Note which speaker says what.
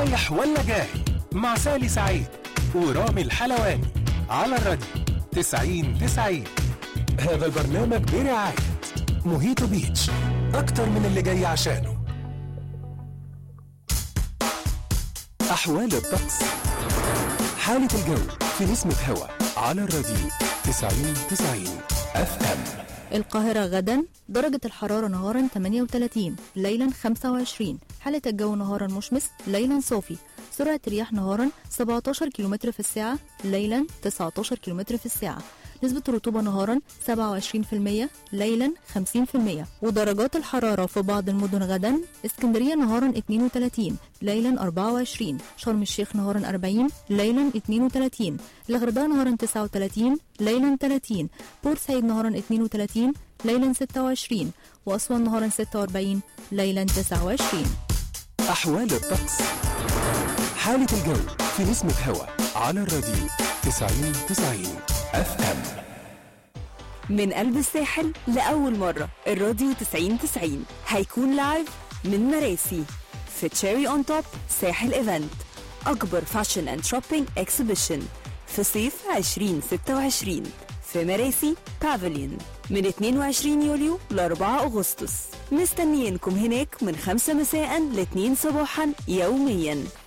Speaker 1: رايح ولا جاي مع سالي سعيد ورامي الحلواني على الراديو 90 90 هذا البرنامج برعاية موهيتو بيتش أكتر من اللي جاي عشانه أحوال الطقس حالة الجو في نسمة هوا على الراديو 90 90 اف ام
Speaker 2: القاهرة غدا درجة الحرارة نهارا 38 ليلا 25 حالة الجو نهارا مشمس ليلا صافي سرعة الرياح نهارا 17 كم في الساعة ليلا 19 كم في الساعة نسبة الرطوبة نهارا 27% ليلا 50% ودرجات الحرارة في بعض المدن غدا اسكندرية نهارا 32 ليلا 24 شرم الشيخ نهارا 40 ليلا 32 الغردقة نهارا 39 ليلا 30 بورسعيد نهارا 32 ليلا 26 وأسوان نهارا 46 ليلا 29
Speaker 1: أحوال الطقس حالة الجو في نسمة هوا على الراديو 90 90 اف ام
Speaker 3: من قلب الساحل لأول مرة الراديو 90 90 هيكون لايف من مراسي في تشيري اون توب ساحل ايفنت أكبر فاشن اند شوبينج اكسبيشن في صيف 2026 في مراسي بافليون من 22 يوليو ل 4 أغسطس مستنيينكم هناك من 5 مساء ل 2 صباحا يوميا